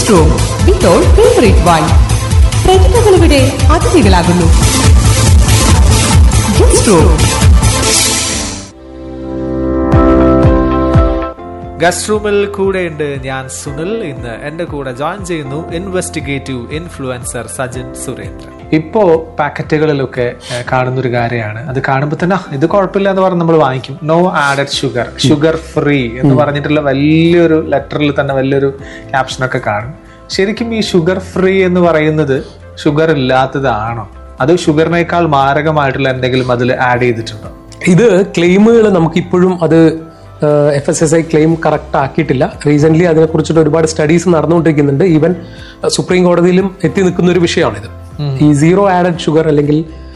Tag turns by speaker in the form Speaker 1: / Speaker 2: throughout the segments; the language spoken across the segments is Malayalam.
Speaker 1: റൂം വിത്തോൾ ഫേവറേറ്റ് വൈൻ പ്രതിഭകളിവിടെ അതിഥികളാകുന്നു ഗസ്റ്റ് റൂം
Speaker 2: ഗസ്റ്റ് റൂമിൽ കൂടെയുണ്ട് ഞാൻ സുനിൽ ഇന്ന് എന്റെ കൂടെ ജോയിൻ ചെയ്യുന്നു ഇൻവെസ്റ്റിഗേറ്റീവ് ഇൻഫ്ലുവൻസർ സജിൻ സുരേന്ദ്രൻ ഇപ്പോ പാക്കറ്റുകളിലൊക്കെ ഏഹ്, കാണുന്നൊരു കാര്യമാണ് അത് കാണുമ്പോൾ തന്നെ "ആ, ഇത് കുഴപ്പമില്ല എന്ന് പറഞ്ഞ് നമ്മൾ വാങ്ങിക്കും no added sugar sugar free എന്ന് പറഞ്ഞിട്ടുള്ള വലിയൊരു ലെറ്ററിൽ തന്നെ വലിയൊരു ക്യാപ്ഷനൊക്കെ കാണും ശരിക്കും ഈ ഷുഗർ ഫ്രീ എന്ന് പറയുന്നത് ഷുഗർ ഇല്ലാത്തതാണോ അത് ഷുഗറിനേക്കാൾ മാരകമായിട്ടുള്ള എന്തെങ്കിലും അതിൽ ആഡ് ചെയ്തിട്ടുണ്ടോ
Speaker 3: ഇത് ക്ലെയിമുകൾ നമുക്ക് ഇപ്പോഴും അത് F S S I claim correct ആക്കിയിട്ടില്ല റീസെന്റ് അതിനെക്കുറിച്ചിട്ട് ഒരുപാട് സ്റ്റഡീസ് നടന്നുകൊണ്ടിരിക്കുന്നുണ്ട് ഈവൻ സുപ്രീം കോടതിയിലും എത്തി നിൽക്കുന്ന ഒരു വിഷയമാണിത് ഈ സീറോ ആഡഡ് ഷുഗർ അല്ലെങ്കിൽ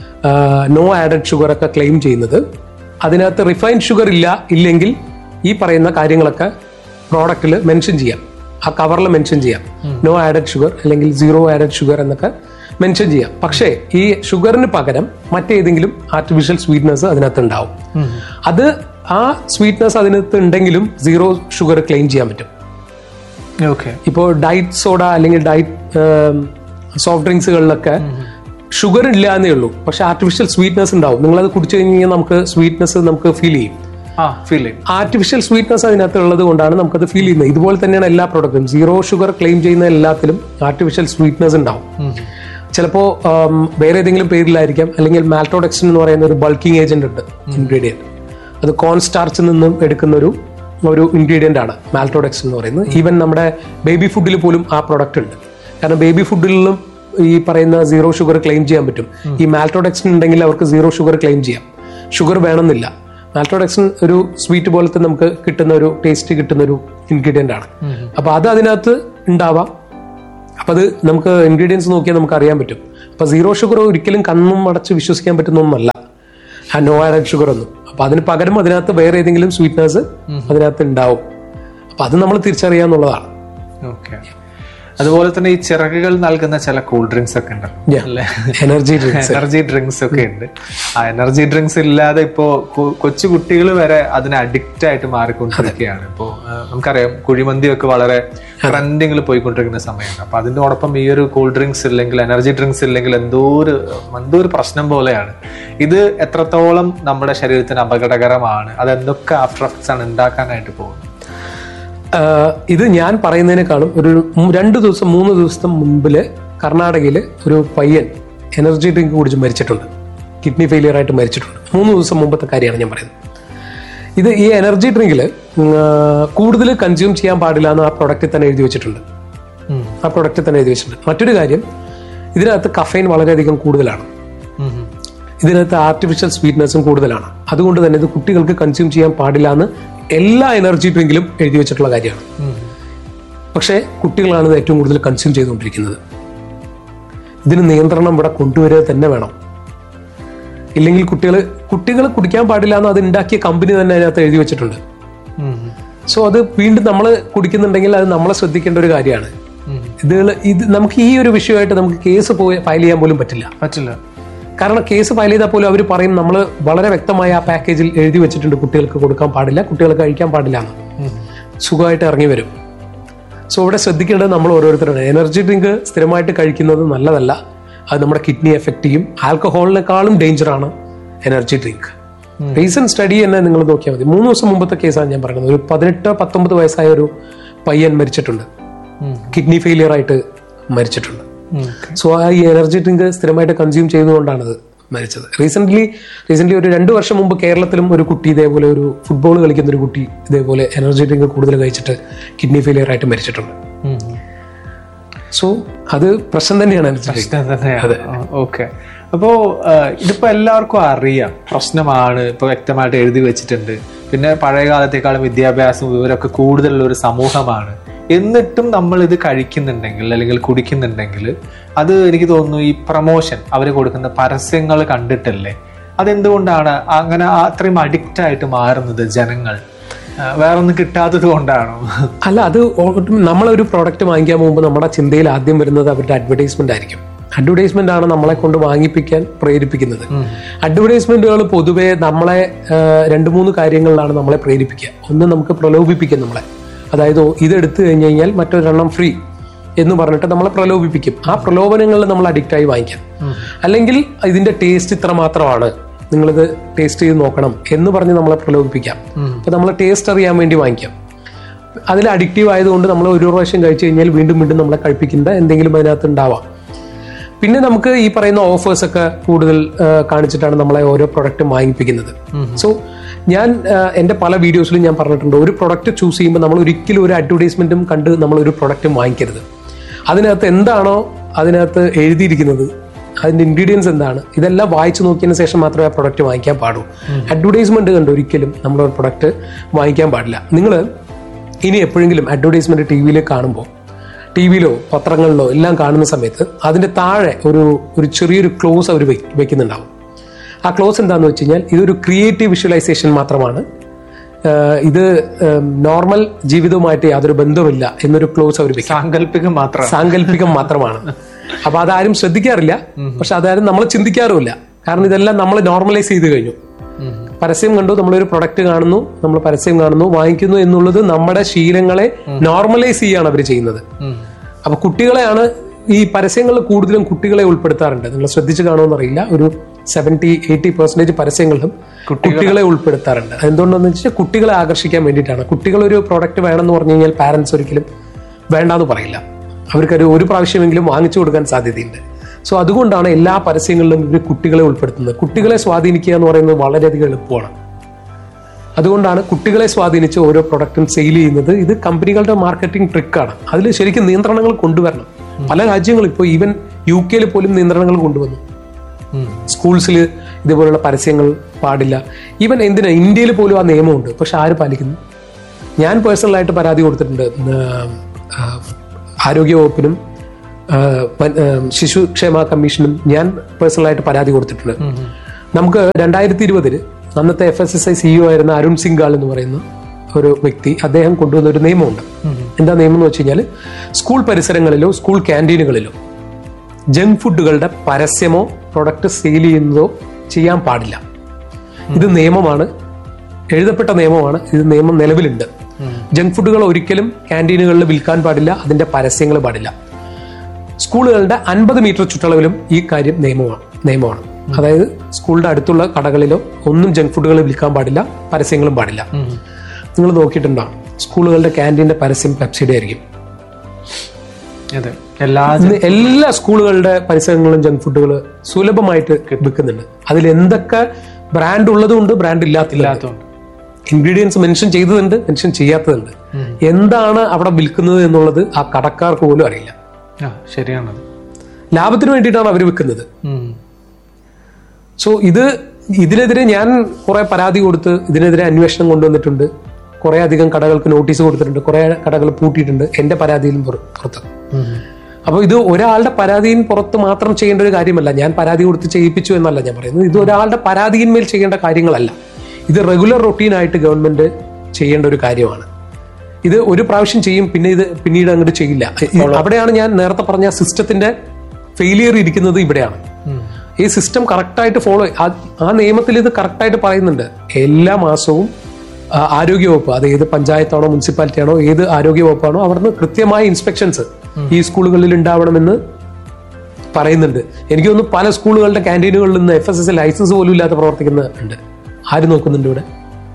Speaker 3: നോ ആഡഡ് ഷുഗർ ഒക്കെ ക്ലെയിം ചെയ്യുന്നത് അതിനകത്ത് റിഫൈൻഡ് ഷുഗർ ഇല്ല ഇല്ലെങ്കിൽ ഈ പറയുന്ന കാര്യങ്ങളൊക്കെ പ്രോഡക്റ്റിൽ മെൻഷൻ ചെയ്യാം ആ കവറിൽ മെൻഷൻ ചെയ്യാം നോ ആഡഡ് ഷുഗർ അല്ലെങ്കിൽ സീറോ ആഡഡ് ഷുഗർ എന്നൊക്കെ മെൻഷൻ ചെയ്യാം പക്ഷേ ഈ ഷുഗറിന് പകരം മറ്റേതെങ്കിലും ആർട്ടിഫിഷ്യൽ സ്വീറ്റ്നസ് അതിനകത്ത് ഉണ്ടാവും അത് ആ സ്വീറ്റ്നസ് അതിനകത്ത് ഉണ്ടെങ്കിലും സീറോ ഷുഗർ ക്ലെയിം ചെയ്യാൻ പറ്റും
Speaker 2: ഓക്കെ
Speaker 3: ഇപ്പോൾ ഡയറ്റ് സോഡ അല്ലെങ്കിൽ ഡയറ്റ് സോഫ്റ്റ് ഡ്രിങ്ക്സുകളിലൊക്കെ ഷുഗർ ഇല്ല എന്നേ ഉള്ളൂ പക്ഷെ ആർട്ടിഫിഷ്യൽ സ്വീറ്റ്നസ് ഉണ്ടാവും നിങ്ങളത് കുടിച്ചു കഴിഞ്ഞാൽ നമുക്ക് സ്വീറ്റ്നസ് നമുക്ക് ഫീൽ ചെയ്യും
Speaker 2: ആ ഫീലിംഗ്
Speaker 3: ആർട്ടിഫിഷ്യൽ സ്വീറ്റ്നസ് അതിനകത്ത് ഉള്ളത് കൊണ്ടാണ് നമുക്കത് ഫീൽ ചെയ്യുന്നത് ഇതുപോലെ തന്നെയാണ് എല്ലാ പ്രോഡക്റ്റും സീറോ ഷുഗർ ക്ലെയിം ചെയ്യുന്ന എല്ലാത്തിലും ആർട്ടിഫിഷ്യൽ സ്വീറ്റ്നസ് ഉണ്ടാവും ചിലപ്പോൾ വേറെ ഏതെങ്കിലും പേരിലായിരിക്കാം അല്ലെങ്കിൽ മാൽട്ടോഡെക്സിൻ എന്ന് പറയുന്ന ഒരു ബൾക്കിംഗ് ഏജന്റ് ഉണ്ട് ഇൻഗ്രീഡിയൻറ്റ് അത് കോൺ സ്റ്റാർച്ചിൽ നിന്നും എടുക്കുന്ന ഒരു ഒരു ഇൻഗ്രീഡിയന്റ് ആണ് മാൽട്ടോഡെക്സിൻ എന്ന് പറയുന്നത് ഈവൻ നമ്മുടെ ബേബി ഫുഡിൽ പോലും ആ പ്രൊഡക്റ്റ് ഉണ്ട് കാരണം ബേബി ഫുഡിലും ഈ പറയുന്ന സീറോ ഷുഗർ ക്ലെയിം ചെയ്യാൻ പറ്റും ഈ മാൽട്ടോഡെക്സിൻ ഉണ്ടെങ്കിൽ അവർക്ക് സീറോ ഷുഗർ ക്ലെയിം ചെയ്യാം ഷുഗർ വേണമെന്നില്ല മാൽട്ടോഡെക്സിൻ ഒരു സ്വീറ്റ് പോലത്തെ നമുക്ക് കിട്ടുന്ന ഒരു ടേസ്റ്റ് കിട്ടുന്ന ഒരു ഇൻഗ്രീഡിയന്റ് ആണ് അപ്പൊ അത് അതിനകത്ത് ഉണ്ടാവാം അപ്പൊ അത് നമുക്ക് ഇൻഗ്രീഡിയൻസ് നോക്കിയാൽ നമുക്ക് അറിയാൻ പറ്റും അപ്പൊ സീറോ ഷുഗർ ഒരിക്കലും കണ്ണും അടച്ച് വിശ്വസിക്കാൻ പറ്റുന്ന ഒന്നല്ല ആ നോ ആഡഡ് ഷുഗർ ഒന്നും അപ്പൊ അതിന് പകരം അതിനകത്ത് വേറെ ഏതെങ്കിലും സ്വീറ്റ്നസ് അതിനകത്ത് ഉണ്ടാവും അപ്പൊ അത് നമ്മൾ തിരിച്ചറിയാന്നുള്ളതാണ്
Speaker 2: ഓക്കെ അതുപോലെ തന്നെ ഈ ചിറകുകൾ നൽകുന്ന ചില കൂൾ ഡ്രിങ്ക്സ് ഒക്കെ ഉണ്ടല്ലോ അല്ലേ
Speaker 3: എനർജി ഡ്രിങ്ക്സ്
Speaker 2: എനർജി ഡ്രിങ്ക്സ് ഒക്കെ ഉണ്ട് ആ എനർജി ഡ്രിങ്ക്സ് ഇല്ലാതെ ഇപ്പോ കൊ- കൊച്ചു കുട്ടികൾ വരെ അതിന് അഡിക്റ്റ് ആയിട്ട് മാറിക്കൊണ്ടിരിക്കുകയാണ് ഇപ്പോ ആ, നമുക്കറിയാം കുഴിമന്തി ഒക്കെ വളരെ ട്രെൻഡിങ്ങിൽ പോയിക്കൊണ്ടിരിക്കുന്ന സമയമാണ് അപ്പൊ അതിനോടൊപ്പം ഈ ഒരു കൂൾ ഡ്രിങ്ക്സ് ഇല്ലെങ്കിൽ എനർജി ഡ്രിങ്ക്സ് ഇല്ലെങ്കിൽ എന്തോ ഒരു എന്തോ ഒരു പ്രശ്നം പോലെയാണ് ഇത് എത്രത്തോളം നമ്മുടെ ശരീരത്തിന് അപകടകരമാണ് അത് എന്തൊക്കെ ആഫ്റ്റർ എഫക്ട്സ് ആണ് ഉണ്ടാക്കാനായിട്ട് പോകുന്നത്
Speaker 3: ആഹ് ഇത് ഞാൻ പറയുന്നതിനേക്കാളും ഒരു മൂ- രണ്ട് ദിവസം മൂന്ന് ദിവസം മുമ്പില് കർണാടകയിൽ ഒരു പയ്യൻ എനർജി ഡ്രിങ്ക് കുടിച്ച് മരിച്ചിട്ടുണ്ട് കിഡ്നി ഫെയിലിയർ ആയിട്ട് മരിച്ചിട്ടുണ്ട് മൂന്ന് ദിവസം മുമ്പത്തെ കാര്യമാണ് ഞാൻ പറയുന്നത് ഇത് ഈ എനർജി ഡ്രിങ്കിൽ കൂടുതൽ കൺസ്യൂം ചെയ്യാൻ പാടില്ല എന്ന് ആ പ്രൊഡക്റ്റിൽ തന്നെ എഴുതി വെച്ചിട്ടുണ്ട് ആ പ്രൊഡക്റ്റിൽ തന്നെ എഴുതി വെച്ചിട്ടുണ്ട് മറ്റൊരു കാര്യം ഇതിനകത്ത് കഫൈൻ വളരെയധികം കൂടുതലാണ് ഇതിനകത്ത് ആർട്ടിഫിഷ്യൽ സ്വീറ്റ്നസും കൂടുതലാണ് അതുകൊണ്ട് തന്നെ ഇത് കുട്ടികൾക്ക് കൺസ്യൂം ചെയ്യാൻ പാടില്ല എന്ന് എല്ലാ എനർജി ഡ്രിങ്കിലും എഴുതി വെച്ചിട്ടുള്ള കാര്യമാണ് പക്ഷേ കുട്ടികളാണ് ഇത് ഏറ്റവും കൂടുതൽ കൺസ്യൂം ചെയ്തുകൊണ്ടിരിക്കുന്നത് ഇതിന് നിയന്ത്രണം ഇവിടെ കൊണ്ടുവരിക തന്നെ വേണം ഇല്ലെങ്കിൽ കുട്ടികൾ കുട്ടികൾ കുടിക്കാൻ പാടില്ല എന്ന് അത് ഉണ്ടാക്കിയ കമ്പനി തന്നെ അതിനകത്ത് എഴുതി വെച്ചിട്ടുണ്ട് സോ അത് വീണ്ടും നമ്മൾ കുടിക്കുന്നുണ്ടെങ്കിൽ അത് നമ്മളെ ശ്രദ്ധിക്കേണ്ട ഒരു കാര്യമാണ് ഇത് ഇത് നമുക്ക് ഈ ഒരു വിഷയമായിട്ട് നമുക്ക് കേസ് പോയി ഫയൽ ചെയ്യാൻ പോലും പറ്റില്ല
Speaker 2: പറ്റില്ല
Speaker 3: കാരണം കേസ് ഫയൽ ചെയ്താൽ പോലും അവർ പറയും നമ്മൾ വളരെ വ്യക്തമായി ആ പാക്കേജിൽ എഴുതി വെച്ചിട്ടുണ്ട് കുട്ടികൾക്ക് കൊടുക്കാൻ പാടില്ല കുട്ടികൾക്ക് കഴിക്കാൻ പാടില്ല എന്ന് സുഖമായിട്ട് ഇറങ്ങി വരും സോ ഇവിടെ ശ്രദ്ധിക്കേണ്ടത് നമ്മൾ ഓരോരുത്തരാണ് എനർജി ഡ്രിങ്ക് സ്ഥിരമായിട്ട് കഴിക്കുന്നത് നല്ലതല്ല അത് നമ്മുടെ കിഡ്നി എഫക്ട് ചെയ്യും ആൽക്കഹോളിനേക്കാളും ഡേഞ്ചറാണ് എനർജി ഡ്രിങ്ക് റീസെന്റ് സ്റ്റഡി തന്നെ നിങ്ങൾ നോക്കിയാൽ മതി മൂന്ന് ദിവസം മുമ്പത്തെ കേസാണ് ഞാൻ പറയുന്നത് ഒരു പതിനെട്ട് പത്തൊമ്പത് വയസ്സായ ഒരു പയ്യൻ മരിച്ചിട്ടുണ്ട് കിഡ്നി ഫെയിലിയർ ആയിട്ട് മരിച്ചിട്ടുണ്ട് സോ ആ ഈ എനർജി ഡ്രിങ്ക് സ്ഥിരമായിട്ട് കൺസ്യൂം ചെയ്തുകൊണ്ടാണത് മരിച്ചത് റീസെന്റ് റീസെന്റ് ഒരു രണ്ട് വർഷം മുമ്പ് കേരളത്തിലും ഒരു കുട്ടി ഇതേപോലെ ഒരു ഫുട്ബോൾ കളിക്കുന്ന ഒരു കുട്ടി ഇതേപോലെ എനർജി ഡ്രിങ്ക് കൂടുതൽ കഴിച്ചിട്ട് കിഡ്നി ഫെയിലിയർ ആയിട്ട് മരിച്ചിട്ടുണ്ട് സോ അത് പ്രശ്നം തന്നെയാണ് എനർജി ഡ്രിങ്ക്
Speaker 2: പ്രശ്നം തന്നെയാണ് ഓക്കെ അപ്പോ ആ, ഇതിപ്പോ എല്ലാവർക്കും അറിയാം പ്രശ്നമാണ് ഇപ്പൊ വ്യക്തമായിട്ട് എഴുതി വെച്ചിട്ടുണ്ട് പിന്നെ പഴയ കാലത്തേക്കാളും വിദ്യാഭ്യാസം വിവരമൊക്കെ കൂടുതലുള്ള ഒരു സമൂഹമാണ് എന്നിട്ടും നമ്മൾ ഇത് കഴിക്കുന്നുണ്ടെങ്കിൽ അല്ലെങ്കിൽ കുടിക്കുന്നുണ്ടെങ്കിൽ അത് എനിക്ക് തോന്നുന്നു ഈ പ്രൊമോഷൻ അവർ കൊടുക്കുന്ന പരസ്യങ്ങൾ കണ്ടിട്ടല്ലേ അതെന്തുകൊണ്ടാണ് അങ്ങനെ അത്രയും അഡിക്റ്റ് ആയിട്ട് മാറുന്നത് ജനങ്ങൾ ആ, വേറൊന്നും കിട്ടാത്തത് കൊണ്ടാണോ
Speaker 3: അല്ല അത് ഓ- നമ്മളൊരു പ്രോഡക്റ്റ് വാങ്ങിക്കാൻ പോകുമ്പോൾ നമ്മുടെ ചിന്തയിൽ ആദ്യം വരുന്നത് അവരുടെ അഡ്വർടൈസ്മെന്റ് ആയിരിക്കും അഡ്വർടൈസ്മെന്റ് ആണ് നമ്മളെ കൊണ്ട് വാങ്ങിപ്പിക്കാൻ പ്രേരിപ്പിക്കുന്നത് അഡ്വർടൈസ്മെന്റുകൾ പൊതുവെ നമ്മളെ ആ, രണ്ട് മൂന്ന് കാര്യങ്ങളിലാണ് നമ്മളെ പ്രേരിപ്പിക്കുക ഒന്ന് നമുക്ക് പ്രലോഭിപ്പിക്കും നമ്മളെ അതായത് ഓ, ഇത് എടുത്തു കഴിഞ്ഞ് കഴിഞ്ഞാൽ മറ്റൊരെണ്ണം ഫ്രീ എന്ന് പറഞ്ഞിട്ട് നമ്മളെ പ്രലോഭിപ്പിക്കും ആ പ്രലോഭനങ്ങളിൽ നമ്മൾ അഡിക്റ്റ് ആയി വാങ്ങിക്കാം അല്ലെങ്കിൽ ഇതിന്റെ ടേസ്റ്റ് ഇത്ര മാത്രമാണ് നിങ്ങളിത് ടേസ്റ്റ് ചെയ്ത് നോക്കണം എന്ന് പറഞ്ഞ് നമ്മളെ പ്രലോഭിപ്പിക്കാം അപ്പൊ നമ്മൾ ടേസ്റ്റ് അറിയാൻ വേണ്ടി വാങ്ങിക്കാം അതിൽ അഡിക്റ്റീവ് ആയതുകൊണ്ട് നമ്മൾ ഒരു പ്രാവശ്യം കഴിച്ചു കഴിഞ്ഞാൽ വീണ്ടും വീണ്ടും നമ്മളെ കഴിപ്പിക്കുന്ന എന്തെങ്കിലും അതിനകത്ത് ഉണ്ടാവാം പിന്നെ നമുക്ക് ഈ പറയുന്ന ഓഫേഴ്സ് ഒക്കെ കൂടുതൽ ആ, കാണിച്ചിട്ടാണ് നമ്മളെ ഓരോ പ്രൊഡക്റ്റും വാങ്ങിപ്പിക്കുന്നത് സോ ഞാൻ ആ, എന്റെ പല വീഡിയോസിലും ഞാൻ പറഞ്ഞിട്ടുണ്ട് ഒരു പ്രൊഡക്റ്റ് ചൂസ് ചെയ്യുമ്പോൾ നമ്മൾ ഒരിക്കലും ഒരു അഡ്വർടൈസ്മെന്റും കണ്ട് നമ്മൾ ഒരു പ്രൊഡക്റ്റും വാങ്ങിക്കരുത് അതിനകത്ത് എന്താണോ അതിനകത്ത് എഴുതിയിരിക്കുന്നത് അതിന്റെ ഇൻഗ്രീഡിയൻസ് എന്താണ് ഇതെല്ലാം വായിച്ചു നോക്കിയതിന് ശേഷം മാത്രമേ ആ പ്രൊഡക്റ്റ് വാങ്ങിക്കാൻ പാടൂ അഡ്വർടൈസ്മെന്റ് കണ്ട് ഒരിക്കലും നമ്മൾ ഒരു പ്രൊഡക്റ്റ് വാങ്ങിക്കാൻ പാടില്ല നിങ്ങൾ ഇനി എപ്പോഴെങ്കിലും അഡ്വർടൈസ്മെന്റ് ടി വിയിൽ കാണുമ്പോൾ ടി വിയിലോ പത്രങ്ങളിലോ എല്ലാം കാണുന്ന സമയത്ത് അതിന്റെ താഴെ ഒരു ഒരു ചെറിയൊരു ക്ലോസ് അവർ വെക്കുന്നുണ്ടാവും ആ ക്ലോസ് എന്താണെന്ന് വെച്ച് കഴിഞ്ഞാൽ ഇതൊരു ക്രിയേറ്റീവ് വിഷ്വലൈസേഷൻ മാത്രമാണ് ആഹ് ഇത് നോർമൽ ജീവിതവുമായിട്ട് യാതൊരു ബന്ധവുമില്ല എന്നൊരു ക്ലോസ് അവർ വെക്കും
Speaker 2: സാങ്കല്പികം മാത്രമാണ്
Speaker 3: സാങ്കല്പികം മാത്രമാണ് അപ്പൊ അതാരും ശ്രദ്ധിക്കാറില്ല പക്ഷെ അതാരും നമ്മൾ ചിന്തിക്കാറുമില്ല കാരണം ഇതെല്ലാം നമ്മൾ നോർമലൈസ് ചെയ്ത് കഴിഞ്ഞു പരസ്യം കണ്ടു നമ്മളൊരു പ്രൊഡക്റ്റ് കാണുന്നു നമ്മൾ പരസ്യം കാണുന്നു വാങ്ങിക്കുന്നു എന്നുള്ളത് നമ്മുടെ ശീലങ്ങളെ നോർമലൈസ് ചെയ്യാണ് അവർ ചെയ്യുന്നത് അപ്പൊ കുട്ടികളെയാണ് ഈ പരസ്യങ്ങളിൽ കൂടുതലും കുട്ടികളെ ഉൾപ്പെടുത്താറുണ്ട് നിങ്ങൾ ശ്രദ്ധിച്ചു കാണുമെന്ന് അറിയില്ല ഒരു സെവന്റി എയ്റ്റി പെർസെന്റേജ് പരസ്യങ്ങളിലും കുട്ടികളെ ഉൾപ്പെടുത്താറുണ്ട് എന്തുകൊണ്ടെന്ന് വെച്ചാൽ കുട്ടികളെ ആകർഷിക്കാൻ വേണ്ടിയിട്ടാണ് കുട്ടികൾ ഒരു പ്രോഡക്റ്റ് വേണമെന്ന് പറഞ്ഞു കഴിഞ്ഞാൽ പാരന്റ്സ് ഒരിക്കലും വേണ്ടാന്ന് പറയില്ല അവർക്കൊരു ഒരു പ്രാവശ്യമെങ്കിലും വാങ്ങിച്ചു കൊടുക്കാൻ സാധ്യതയുണ്ട് സോ അതുകൊണ്ടാണ് എല്ലാ പരസ്യങ്ങളിലും ഇവർ കുട്ടികളെ ഉൾപ്പെടുത്തുന്നത് കുട്ടികളെ സ്വാധീനിക്കുക എന്ന് പറയുന്നത് വളരെയധികം എളുപ്പമാണ് അതുകൊണ്ടാണ് കുട്ടികളെ സ്വാധീനിച്ച് ഓരോ പ്രൊഡക്റ്റും സെയിൽ ചെയ്യുന്നത് ഇത് കമ്പനികളുടെ മാർക്കറ്റിംഗ് ട്രിക്കാണ് അതിൽ ശരിക്കും നിയന്ത്രണങ്ങൾ കൊണ്ടുവരണം പല രാജ്യങ്ങളും ഇപ്പോൾ ഈവൻ യു കെയിൽ പോലും നിയന്ത്രണങ്ങൾ കൊണ്ടുവന്നു സ്കൂൾസിൽ ഇതുപോലുള്ള പരസ്യങ്ങൾ പാടില്ല ഈവൻ എന്തിനാ ഇന്ത്യയിൽ പോലും ആ നിയമമുണ്ട് പക്ഷെ ആര് പാലിക്കുന്നു ഞാൻ പേഴ്സണലായിട്ട് പരാതി കൊടുത്തിട്ടുണ്ട് ഉം, ആ, ആരോഗ്യ വകുപ്പിനും ആ, വൻ- ആ, ശിശുക്ഷേമ കമ്മീഷനും ഞാൻ പേഴ്സണലായിട്ട് പരാതി കൊടുത്തിട്ടുണ്ട് നമുക്ക് രണ്ടായിരത്തി ഇരുപതില് അന്നത്തെ F S S I CEO ആയിരുന്ന അരുൺ സിംഗാൾ എന്ന് പറയുന്ന ഒരു വ്യക്തി അദ്ദേഹം കൊണ്ടുവന്ന ഒരു നിയമമുണ്ട് എന്താ നിയമം എന്ന് വെച്ച് കഴിഞ്ഞാൽ സ്കൂൾ പരിസരങ്ങളിലോ സ്കൂൾ ക്യാൻറ്റീനുകളിലോ ജങ്ക് ഫുഡുകളുടെ പരസ്യമോ പ്രൊഡക്റ്റ് സെയിൽ ചെയ്യുന്നതോ ചെയ്യാൻ പാടില്ല ഇത് നിയമമാണ് എഴുതപ്പെട്ട നിയമമാണ് ഇത് നിയമം നിലവിലുണ്ട് ജങ്ക് ഫുഡുകൾ ഒരിക്കലും ക്യാൻറ്റീനുകളിൽ വിൽക്കാൻ പാടില്ല അതിന്റെ പരസ്യങ്ങൾ പാടില്ല സ്കൂളുകളുടെ അൻപത് മീറ്റർ ചുറ്റളവിലും ഈ കാര്യം നിയമമാണ് നിയമമാണ് അതായത് സ്കൂളിന്റെ അടുത്തുള്ള കടകളിലോ ഒന്നും ജങ്ക് ഫുഡുകൾ വിൽക്കാൻ പാടില്ല പരസ്യങ്ങളും പാടില്ല നിങ്ങൾ നോക്കിയിട്ടുണ്ടാവും സ്കൂളുകളുടെ ക്യാൻറ്റീന്റെ പരസ്യം പെപ്സിയുടെ ആയിരിക്കും
Speaker 2: അതെ എല്ലാ
Speaker 3: ഇന്ന് എല്ലാ സ്കൂളുകളുടെ പരിസരങ്ങളിലും ജങ്ക് ഫുഡുകൾ സുലഭമായിട്ട് വിൽക്കുന്നുണ്ട് അതിൽ എന്തൊക്കെ ബ്രാൻഡ് ഉള്ളതുകൊണ്ട് ബ്രാൻഡ് ഇല്ലാത്തില്ല
Speaker 2: ഇല്ലാത്തതുകൊണ്ട്
Speaker 3: ഇൻഗ്രീഡിയൻസ് മെൻഷൻ ചെയ്തതുണ്ട് മെൻഷൻ ചെയ്യാത്തതുണ്ട് എന്താണ് അവിടെ വിൽക്കുന്നത് എന്നുള്ളത് ആ കടക്കാർക്ക് പോലും അറിയില്ല
Speaker 2: ആ ശരിയാണ്
Speaker 3: ലാഭത്തിന് വേണ്ടിയിട്ടാണ് അവർ വിൽക്കുന്നത്
Speaker 2: ഉം.
Speaker 3: സോ ഇത് ഇതിനെതിരെ ഞാൻ കുറെ പരാതി കൊടുത്ത് ഇതിനെതിരെ അന്വേഷണം കൊണ്ടുവന്നിട്ടുണ്ട് കുറെ അധികം കടകൾക്ക് നോട്ടീസ് കൊടുത്തിട്ടുണ്ട് കുറെ കടകൾ പൂട്ടിയിട്ടുണ്ട് എന്റെ പരാതിയിലും പുറ- പുറത്ത് അപ്പോൾ ഇത് ഒരാളുടെ പരാതിയും പുറത്ത് മാത്രം ചെയ്യേണ്ട ഒരു കാര്യമല്ല ഞാൻ പരാതി കൊടുത്ത് ചെയ്യിപ്പിച്ചു എന്നല്ല ഞാൻ പറയുന്നത് ഇത് ഒരാളുടെ പരാതിയിന്മേൽ ചെയ്യേണ്ട കാര്യങ്ങളല്ല ഇത് റെഗുലർ റൊട്ടീനായിട്ട് ഗവൺമെന്റ് ചെയ്യേണ്ട ഒരു കാര്യമാണ് ഇത് ഒരു പ്രാവശ്യം ചെയ്യും പിന്നെ ഇത് പിന്നീട് അങ്ങോട്ട് ചെയ്യില്ല ഈ- അവിടെയാണ് ഞാൻ നേരത്തെ പറഞ്ഞ സിസ്റ്റത്തിന്റെ ഫെയിലിയർ ഇരിക്കുന്നത് ഇവിടെയാണ് ഈ സിസ്റ്റം കറക്റ്റായിട്ട് ഫോളോ ആ നിയമത്തിൽ ഇത് കറക്റ്റായിട്ട് പറയുന്നുണ്ട് എല്ലാ മാസവും ആ, ആരോഗ്യവകുപ്പ് അത് ഏത് പഞ്ചായത്താണോ മുനിസിപ്പാലിറ്റി ആണോ ഏത് ആരോഗ്യവകുപ്പാണോ അവിടുന്ന് കൃത്യമായ ഇൻസ്പെക്ഷൻസ് ഈ സ്കൂളുകളിൽ ഉണ്ടാവണമെന്ന് പറയുന്നുണ്ട് എനിക്ക് തോന്നുന്നു പല സ്കൂളുകളുടെ ക്യാൻറ്റീനുകളിൽ നിന്ന് എഫ് എസ് എസ് ലൈസൻസ് പോലും ഇല്ലാതെ പ്രവർത്തിക്കുന്നുണ്ട് ആര് നോക്കുന്നുണ്ട് ഇവിടെ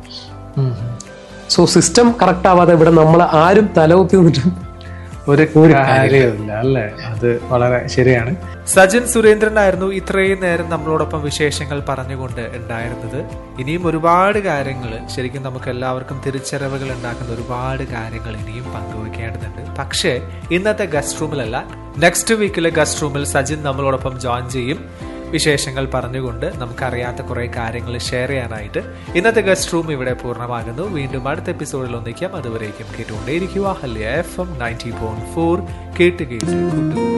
Speaker 3: സോ സിസ്റ്റം കറക്റ്റ് ആവാതെ ഇവിടെ നമ്മൾ ആരും തലകുത്തി നിന്നിട്ട്
Speaker 2: ഒരു കാര്യമില്ല അല്ലേ അത് വളരെ ശരിയാണ് സജിൻ സുരേന്ദ്രനായിരുന്നു ഇത്രയും നേരം നമ്മളോടൊപ്പം വിശേഷങ്ങൾ പറഞ്ഞുകൊണ്ട് ഉണ്ടായിരുന്നത് ഇനിയും ഒരുപാട് കാര്യങ്ങൾ ശരിക്കും നമുക്ക് എല്ലാവർക്കും തിരിച്ചറിവുകൾ ഉണ്ടാക്കുന്ന ഒരുപാട് കാര്യങ്ങൾ ഇനിയും പങ്കുവെക്കേണ്ടതുണ്ട് പക്ഷേ ഇന്നത്തെ ഗസ്റ്റ് റൂമിലല്ല നെക്സ്റ്റ് വീക്കിലെ ഗസ്റ്റ് റൂമിൽ സജിൻ നമ്മളോടൊപ്പം ജോയിൻ ചെയ്യും വിശേഷങ്ങൾ പറഞ്ഞുകൊണ്ട് നമുക്കറിയാത്ത കുറെ കാര്യങ്ങൾ ഷെയർ ചെയ്യാനായിട്ട് ഇന്നത്തെ ഗസ്റ്റ് റൂം ഇവിടെ പൂർണ്ണമാകുന്നു വീണ്ടും അടുത്ത എപ്പിസോഡിൽ ഒന്നിക്കാം അതുവരേക്കും കേട്ടുകൊണ്ടേയിരിക്കുക ഹല്യ F M ninety point four കേട്ട് കേട്ട് കൂട്ടുക